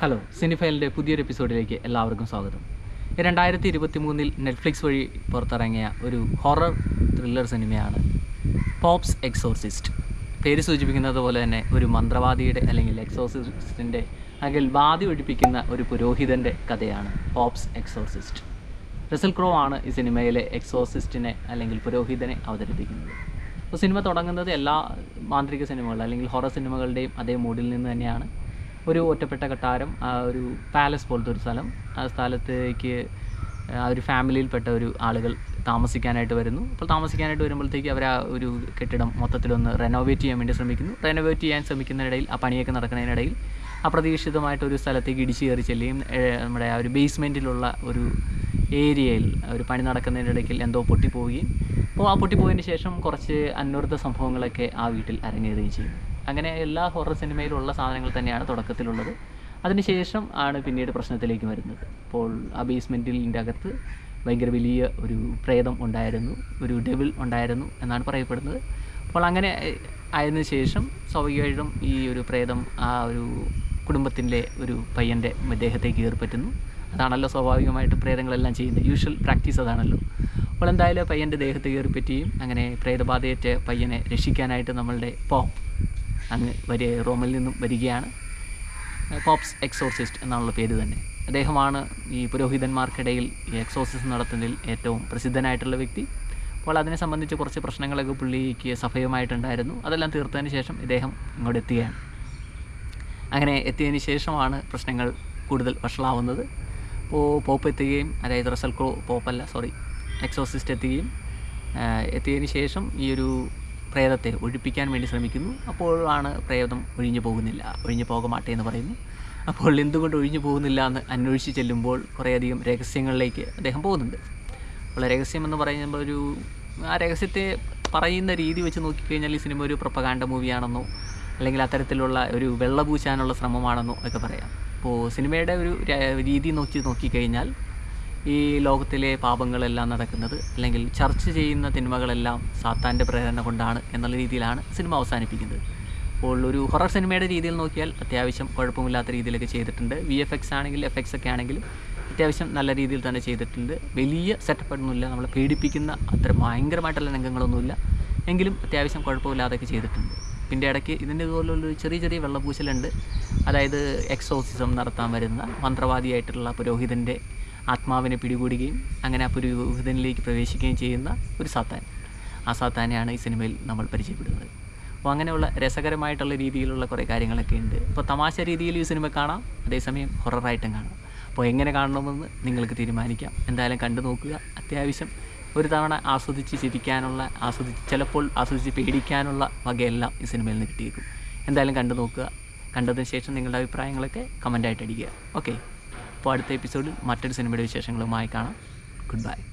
hello സിനിഫയലിൻ്റെ പുതിയൊരു എപ്പിസോഡിലേക്ക് എല്ലാവർക്കും സ്വാഗതം രണ്ടായിരത്തി ഇരുപത്തി മൂന്നിൽ നെറ്റ്ഫ്ലിക്സ് വഴി പുറത്തിറങ്ങിയ ഒരു ഹൊറർ ത്രില്ലർ സിനിമയാണ് പോപ്സ് എക്സോർസിസ്റ്റ് പേര് സൂചിപ്പിക്കുന്നത് പോലെ തന്നെ ഒരു മന്ത്രവാദിയുടെ അല്ലെങ്കിൽ എക്സോർസിസ്റ്റിൻ്റെ അല്ലെങ്കിൽ ബാധി ഒഴിപ്പിക്കുന്ന ഒരു പുരോഹിതൻ്റെ കഥയാണ് പോപ്സ് എക്സോർസിസ്റ്റ് റസൽ ക്രോ ആണ് ഈ സിനിമയിലെ എക്സോർസിസ്റ്റിനെ അല്ലെങ്കിൽ പുരോഹിതനെ അവതരിപ്പിക്കുന്നത് അപ്പോൾ സിനിമ തുടങ്ങുന്നത് എല്ലാ മാന്ത്രിക സിനിമകളും അല്ലെങ്കിൽ ഹൊറർ സിനിമകളുടെയും അതേ മൂഡിൽ നിന്ന് തന്നെയാണ് ഒരു ഒറ്റപ്പെട്ട കൊട്ടാരം ആ ഒരു പാലസ് പോലത്തെ ഒരു സ്ഥലം ആ സ്ഥലത്തേക്ക് ആ ഒരു ഫാമിലിയിൽപ്പെട്ട ഒരു ആളുകൾ താമസിക്കാനായിട്ട് വരുന്നു അപ്പോൾ താമസിക്കാനായിട്ട് വരുമ്പോഴത്തേക്ക് അവർ ആ ഒരു കെട്ടിടം മൊത്തത്തിലൊന്ന് റെനോവേറ്റ് ചെയ്യാൻ വേണ്ടി ശ്രമിക്കുന്നു റെനോവേറ്റ് ചെയ്യാൻ ശ്രമിക്കുന്നതിനിടയിൽ ആ പണിയൊക്കെ നടക്കുന്നതിനിടയിൽ അപ്രതീക്ഷിതമായിട്ട് ഒരു സ്ഥലത്തേക്ക് ഇടിച്ചു കയറി ചെല്ലുകയും ഏഹ്, നമ്മുടെ ആ ഒരു ബേസ്മെൻറ്റിലുള്ള ഒരു ഏരിയയിൽ ഒരു പണി നടക്കുന്നതിൻ്റെ ഇടയ്ക്ക് എന്തോ പൊട്ടിപ്പോവുകയും അപ്പോൾ ആ പൊട്ടിപ്പോയതിന് ശേഷം കുറച്ച് അന്വർത്ഥ സംഭവങ്ങളൊക്കെ ആ വീട്ടിൽ അരങ്ങേറുകയും ചെയ്യും അങ്ങനെ എല്ലാ ഹൊറർ സിനിമയിലുള്ള സാധനങ്ങൾ തന്നെയാണ് തുടക്കത്തിലുള്ളത് അതിനുശേഷം ആണ് പിന്നീട് പ്രശ്നത്തിലേക്ക് വരുന്നത് അപ്പോൾ ആ ബേസ്മെൻറ്റിൻ്റെ അകത്ത് ഭയങ്കര വലിയ ഒരു പ്രേതം ഉണ്ടായിരുന്നു ഒരു ഡെവിൾ ഉണ്ടായിരുന്നു എന്നാണ് പറയപ്പെടുന്നത് അപ്പോൾ അങ്ങനെ ഏഹ്, ആയതിനു ശേഷം സ്വാഭാവികമായിട്ടും ഈ ഒരു പ്രേതം ആ ഒരു കുടുംബത്തിൻ്റെ ഒരു പയ്യൻ്റെ ദേഹത്തേക്ക് കയറി പറ്റുന്നു അതാണല്ലോ സ്വാഭാവികമായിട്ട് പ്രേതങ്ങളെല്ലാം ചെയ്യുന്നത് യൂഷ്വൽ പ്രാക്ടീസ് അതാണല്ലോ അപ്പോൾ എന്തായാലും പയ്യൻ്റെ ദേഹത്ത് കയറി പറ്റിയും അങ്ങനെ പ്രേതബാധയേറ്റ പയ്യനെ രക്ഷിക്കാനായിട്ട് നമ്മളുടെ പോപ്പ് അങ്ങ് വരി റോമിൽ നിന്നും വരികയാണ് പോപ്സ് എക്സോർസിസ്റ്റ് എന്നാണുള്ള പേര് തന്നെ അദ്ദേഹമാണ് ഈ പുരോഹിതന്മാർക്കിടയിൽ ഈ എക്സോർസിസം നടത്തുന്നതിൽ ഏറ്റവും പ്രസിദ്ധനായിട്ടുള്ള വ്യക്തി അപ്പോൾ അതിനെ സംബന്ധിച്ച് കുറച്ച് പ്രശ്നങ്ങളൊക്കെ പുള്ളിക്ക് സഭയമായിട്ടുണ്ടായിരുന്നു അതെല്ലാം തീർത്തതിന് ശേഷം ഇദ്ദേഹം ഇങ്ങോട്ട് എത്തുകയാണ് അങ്ങനെ എത്തിയതിന് ശേഷമാണ് പ്രശ്നങ്ങൾ കൂടുതൽ വഷളാവുന്നത് അപ്പോൾ പോപ്പ് എത്തുകയും അതായത് റസൽ ക്രോ പോപ്പല്ല സോറി എക്സോസിസ്റ്റ് എത്തുകയും ആ, എത്തിയതിന് ശേഷം ഈ ഒരു പ്രേതത്തെ ഒഴിപ്പിക്കാൻ വേണ്ടി ശ്രമിക്കുന്നു അപ്പോഴാണ് പ്രേതം ഒഴിഞ്ഞു പോകുന്നില്ല ഒഴിഞ്ഞു പോകമാട്ടെ എന്ന് പറയുന്നു അപ്പോൾ എന്തുകൊണ്ട് ഒഴിഞ്ഞു പോകുന്നില്ല എന്ന് അന്വേഷിച്ച് ചെല്ലുമ്പോൾ കുറേയധികം രഹസ്യങ്ങളിലേക്ക് അദ്ദേഹം പോകുന്നുണ്ട് അപ്പോൾ രഹസ്യം എന്ന് പറയുമ്പോൾ ഒരു ആ രഹസ്യത്തെ പറയുന്ന രീതി വെച്ച് നോക്കിക്കഴിഞ്ഞാൽ ഈ സിനിമ ഒരു പ്രൊപ്പകാൻഡ മൂവിയാണെന്നോ അല്ലെങ്കിൽ അത്തരത്തിലുള്ള ഒരു വെള്ളപൂശാനുള്ള ശ്രമമാണെന്നോ ഒക്കെ പറയാം അപ്പോൾ സിനിമയുടെ ഒരു ര- രീതി നോക്കി നോക്കിക്കഴിഞ്ഞാൽ ഈ ലോകത്തിലെ പാപങ്ങളെല്ലാം നടക്കുന്നത് അല്ലെങ്കിൽ ചർച്ച ചെയ്യുന്ന തിന്മകളെല്ലാം സാത്താൻ്റെ പ്രേരണ കൊണ്ടാണ് എന്നുള്ള രീതിയിലാണ് സിനിമ അവസാനിപ്പിക്കുന്നത് അപ്പോൾ ഒരു ഹൊറർ സിനിമയുടെ രീതിയിൽ നോക്കിയാൽ അത്യാവശ്യം കുഴപ്പമില്ലാത്ത രീതിയിലൊക്കെ ചെയ്തിട്ടുണ്ട് വി എഫ് എക്സ് ആണെങ്കിൽ എഫ് എക്സ് ഒക്കെ ആണെങ്കിലും അത്യാവശ്യം നല്ല രീതിയിൽ തന്നെ ചെയ്തിട്ടുണ്ട് വലിയ സെറ്റപ്പ് ഒന്നുമില്ല നമ്മളെ പേടിപ്പിക്കുന്ന അത്ര ഭയങ്കരമായിട്ടുള്ള രംഗങ്ങളൊന്നുമില്ല എങ്കിലും അത്യാവശ്യം കുഴപ്പമില്ലാതൊക്കെ ചെയ്തിട്ടുണ്ട് പിന്നെ ഇടയ്ക്ക് ഇതിൻ്റെ ഇതുപോലുള്ളൊരു ചെറിയ ചെറിയ വെള്ളപൂശലുണ്ട് അതായത് എക്സോസിസം നടത്താൻ വരുന്ന മന്ത്രവാദിയായിട്ടുള്ള പുരോഹിതൻ്റെ ആത്മാവിനെ പിടികൂടുകയും അങ്ങനെ ആ പുരോഹിതനിലേക്ക് പ്രവേശിക്കുകയും ചെയ്യുന്ന ഒരു സാത്താൻ ആ സാത്താനെയാണ് ഈ സിനിമയിൽ നമ്മൾ പരിചയപ്പെടുന്നത് അപ്പോൾ അങ്ങനെയുള്ള രസകരമായിട്ടുള്ള രീതിയിലുള്ള കുറേ കാര്യങ്ങളൊക്കെ ഉണ്ട് അപ്പോൾ തമാശ രീതിയിൽ ഈ സിനിമ കാണാം അതേസമയം ഹൊററായിട്ടും കാണാം അപ്പോൾ എങ്ങനെ കാണണമെന്ന് നിങ്ങൾക്ക് തീരുമാനിക്കാം എന്തായാലും കണ്ടു നോക്കുക അത്യാവശ്യം ഒരു തവണ ആസ്വദിച്ച് ചിരിക്കാനുള്ള ആസ്വദിച്ച് ചിലപ്പോൾ ആസ്വദിച്ച് പേടിക്കാനുള്ള വകയെല്ലാം ഈ സിനിമയിൽ നിന്ന് കിട്ടിയേക്കും എന്തായാലും കണ്ടു നോക്കുക കണ്ടതിന് ശേഷം നിങ്ങളുടെ അഭിപ്രായങ്ങളൊക്കെ കമൻ്റായിട്ട് അടിക്കുക ഓക്കെ അപ്പോൾ അടുത്ത എപ്പിസോഡിൽ മറ്റൊരു സിനിമയുടെ വിശേഷങ്ങളുമായി കാണാം ഗുഡ് ബൈ